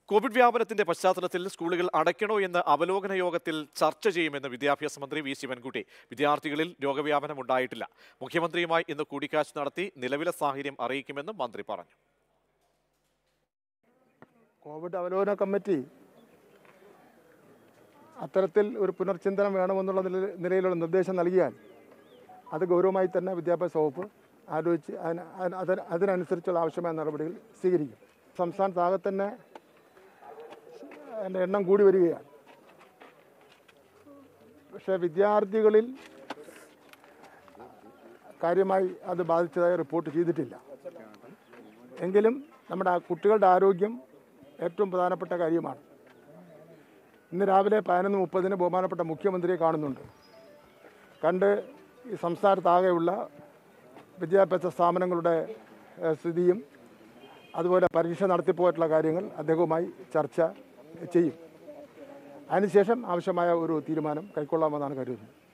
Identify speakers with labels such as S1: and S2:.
S1: Covid വ്യാപനത്തിന്റെ പശ്ചാത്തലത്തിൽ സ്കൂളുകൾ അടയ്ക്കണോ എന്ന് അവലോകന യോഗത്തിൽ ചർച്ച ചെയ്യുമെന്ന് വിദ്യാഭ്യാസ മന്ത്രി വി ശിവൻകുട്ടി വിദ്യാർത്ഥികളിൽ രോഗവ്യാപനം ഉണ്ടായിട്ടില്ല മുഖ്യമന്ത്രിയുമായി ഇന്ന് കൂടിക്കാഴ്ച നടത്തി നിലവിലെ സാഹചര്യം അറിയിക്കുമെന്നും മന്ത്രി പറഞ്ഞു
S2: കോവിഡ് അവലോകന കമ്മിറ്റി അത്തരത്തിൽ ഒരു പുനർചിന്തനം വേണമെന്നുള്ള നില- നിലയിലുള്ള നിർദ്ദേശം നൽകിയാൽ അത് ഗൗരവമായി തന്നെ വിദ്യാഭ്യാസ വകുപ്പ് ആലോചിച്ച് അതിന് അതിന് അതിന് അതിനനുസരിച്ചുള്ള ആവശ്യമായ നടപടികൾ സ്വീകരിക്കും സംസ്ഥാനത്താകെ തന്നെ അതിൻ്റെ എണ്ണം കൂടി വരികയാണ് പക്ഷേ വിദ്യാർത്ഥികളിൽ കാര്യമായി അത് ബാധിച്ചതായി റിപ്പോർട്ട് ചെയ്തിട്ടില്ല എങ്കിലും നമ്മുടെ ആ കുട്ടികളുടെ ആരോഗ്യം ഏറ്റവും പ്രധാനപ്പെട്ട കാര്യമാണ് ഇന്ന് രാവിലെ പതിനൊന്ന് മുപ്പതിന് ബഹുമാനപ്പെട്ട മുഖ്യമന്ത്രിയെ കാണുന്നുണ്ട് കണ്ട് ഈ സംസ്ഥാനത്താകെയുള്ള വിദ്യാഭ്യാസ സ്ഥാപനങ്ങളുടെ ഏഹ്, സ്ഥിതിയും അതുപോലെ പരീക്ഷ നടത്തിപ്പോയിട്ടുള്ള കാര്യങ്ങൾ അദ്ദേഹവുമായി ചർച്ച ചെയ്യും അതിനുശേഷം ആവശ്യമായ ഒരു തീരുമാനം കൈക്കൊള്ളാമെന്നാണ് കരുതുന്നത്